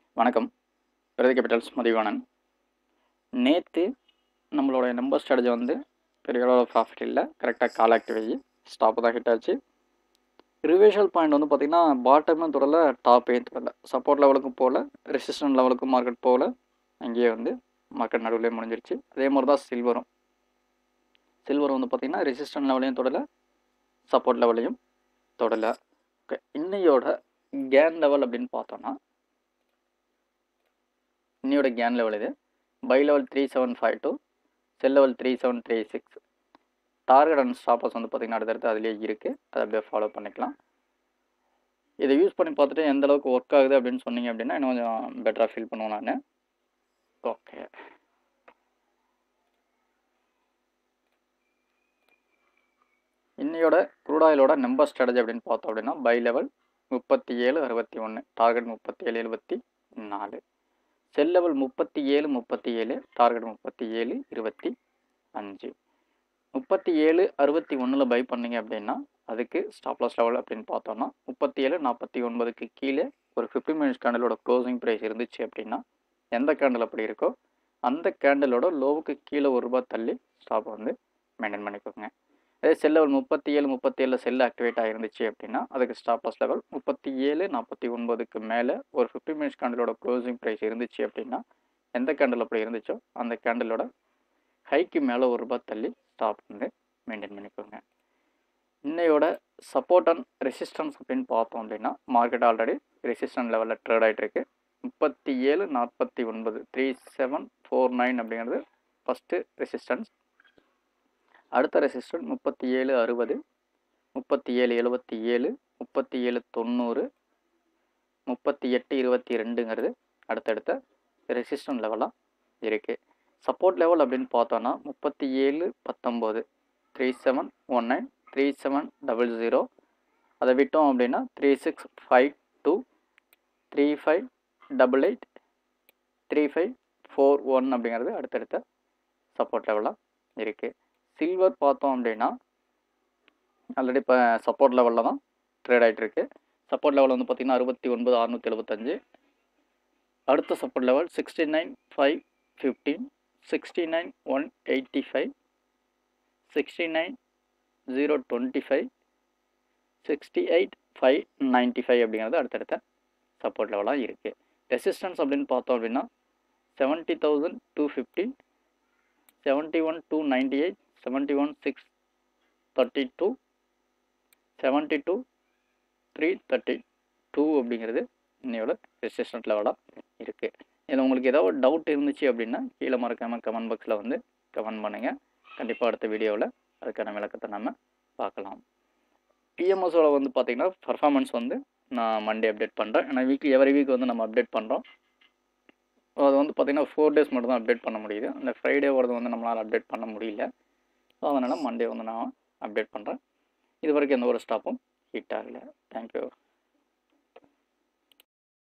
வணக்கம் பிரதி கேபிட்டல்ஸ் மதிவாணன் நேற்று நம்மளோட நம்பர் ஸ்ட்ராட்டஜி வந்து பெரிய அளவில் ப்ராஃபிட் இல்லை கரெக்டாக கால் ஆக்டிவ் ஆகி ஸ்டாப் தான் ஹிட் ஆச்சு ரிவேஷல் பாயிண்ட் வந்து பார்த்திங்கன்னா பாட்டமும் தொடல டாப்பையும் தொடல சப்போர்ட் லெவலுக்கும் போகல ரெசிஸ்டன்ட் லெவலுக்கும் மார்க்கெட் போகல அங்கேயே வந்து மார்க்கெட் நடுவில் முடிஞ்சிருச்சு அதே மாதிரி தான் சில்வரும் சில்வர் வந்து பார்த்திங்கன்னா ரெசிஸ்டன்ட் லெவலையும் தொடலை சப்போர்ட் லெவலையும் தொடலை ஓகே இன்னையோட கேன் லெவல் அப்படின்னு பார்த்தோன்னா இன்னையோட கேன் லெவல் இது buy level three seven five two sell level three seven three six target and stoppers வந்து பார்த்திங்கன்னா அடுத்தடுத்து அதிலே இருக்குது அதை அப்படியே ஃபாலோ பண்ணிக்கலாம் இதை யூஸ் பண்ணி பார்த்துட்டு எந்த அளவுக்கு ஒர்க் ஆகுது அப்படின்னு சொன்னீங்க அப்படின்னா இன்னும் கொஞ்சம் பெட்டராக ஃபீல் பண்ணுவேன் நான் ஓகே இன்னையோட குரூடாயிலோட நம்பர் ஸ்ட்ராட்டஜி அப்படின்னு பார்த்தோம் அப்படின்னா பை லெவல் முப்பத்தி ஏழு அறுபத்தி ஒன்று டார்கெட் முப்பத்தி ஏழு எழுபத்தி நாலு செல் லெவல் முப்பத்தி ஏழு முப்பத்தி ஏழு டார்கெட் முப்பத்தி ஏழு இருபத்தி அஞ்சு முப்பத்தி ஏழு அறுபத்தி ஒன்றில் பை பண்ணீங்க அப்படின்னா அதுக்கு ஸ்டாப்லாஸ் லெவல் அப்படின்னு பார்த்தோம்னா முப்பத்தி ஏழு நாற்பத்தி ஒன்பதுக்கு கீழே ஒரு ஃபிஃப்டி மினிட்ஸ் கேண்டலோட க்ளோசிங் ப்ரைஸ் இருந்துச்சு அப்படின்னா எந்த கேண்டில் அப்படி இருக்கோ அந்த கேண்டலோட லோவுக்கு கீழே ஒரு ரூபாய் தள்ளி ஸ்டாப் வந்து மெயின்டைன் பண்ணிக்கோங்க அதே செல் லெவல் முப்பத்தி ஏழு முப்பத்தி ஏழில் செல் ஆக்டிவேட் ஆகிருந்துச்சு அப்படின்னா அதுக்கு ஸ்டாப் லாஸ் லெவல் முப்பத்தி ஏழு நாற்பத்தி ஒன்பதுக்கு மேலே ஒரு ஃபிஃப்டி மினிட்ஸ் கேண்டலோட க்ளோசிங் ப்ரைஸ் இருந்துச்சு அப்படின்னா எந்த கேண்டில் அப்படி இருந்துச்சோ அந்த கேண்டலோட ஹைக்கு மேலே ஒரு ரூபாய் தள்ளி ஸ்டாப் வந்து மெயின்டைன் பண்ணிக்கோங்க இன்னையோட சப்போர்ட் அண்ட் ரெசிஸ்டன்ஸ் அப்படின்னு பார்த்தோம் அப்படின்னா மார்க்கெட் ஆல்ரெடி ரெசிஸ்டன்ட் லெவலில் ட்ரேட் ஆகிட்டு இருக்கு முப்பத்தி ஏழு நாற்பத்தி ஒன்பது த்ரீ செவன் ஃபோர் நைன் அப்படிங்கிறது ஃபஸ்ட்டு ரெசிஸ்டன்ஸ் அடுத்த ரெசிஸ்டன்ட் முப்பத்தி ஏழு அறுபது முப்பத்தி ஏழு எழுபத்தி ஏழு முப்பத்தி ஏழு தொண்ணூறு முப்பத்தி எட்டு இருபத்தி ரெண்டுங்கிறது அடுத்தடுத்த ரெசிஸ்டன்ட் லெவலாக இருக்குது சப்போர்ட் லெவல் அப்படின்னு பார்த்தோன்னா முப்பத்தி ஏழு பத்தொம்போது three seven one nine three seven double zero அதை விட்டோம் அப்படின்னா three six five two three five double eight three five four one அப்படிங்கிறது அடுத்தடுத்த சப்போர்ட் லெவலாக இருக்குது சில்வர் பார்த்தோம் அப்படின்னா ஆல்ரெடி இப்போ சப்போர்ட் லெவலில் தான் ட்ரேட் ஆகிட்டு இருக்கு சப்போர்ட் லெவல் வந்து பார்த்திங்கன்னா அறுபத்தி ஒன்பது அறுநூற்றி எழுபத்தஞ்சு அடுத்த support level sixty nine five fifteen sixty nine one eighty five sixty nine zero twenty five sixty eight five ninety five அப்படிங்கிறது அடுத்தடுத்த சப்போர்ட் லெவலாக இருக்குது ரெசிஸ்டன்ஸ் அப்படின்னு பார்த்தோம் அப்படின்னா seventy thousand two fifty seventy one two ninety eight seventy one six thirty two seventy two three thirty two அப்படிங்கிறது இன்னையோட resistant லெவலாக இருக்குது இதில் உங்களுக்கு ஏதாவது டவுட் இருந்துச்சு அப்படின்னா கீழே மறக்காமல் கமெண்ட் பாக்ஸில் வந்து கமெண்ட் பண்ணுங்கள் கண்டிப்பாக அடுத்த வீடியோவில் அதுக்கான விளக்கத்தை நம்ம பார்க்கலாம் பிஎம்எஸோட வந்து பார்த்திங்கன்னா பர்ஃபார்மன்ஸ் வந்து நான் மண்டே அப்டேட் பண்ணுறேன் ஏன்னா வீக்லி எவரி வீக் வந்து நம்ம அப்டேட் பண்ணுறோம் அது வந்து பார்த்திங்கன்னா ஃபோர் டேஸ் மட்டும் தான் அப்டேட் பண்ண முடியுது அந்த ஃப்ரைடே வரது வந்து நம்மளால் அப்டேட் பண்ண முடியல ஸோ அதனால் மண்டே வந்து நான் அப்டேட் பண்ணுறேன் இது வரைக்கும் எந்த ஒரு ஸ்டாப்பும் ஹிட் ஆகலை தேங்க்யூ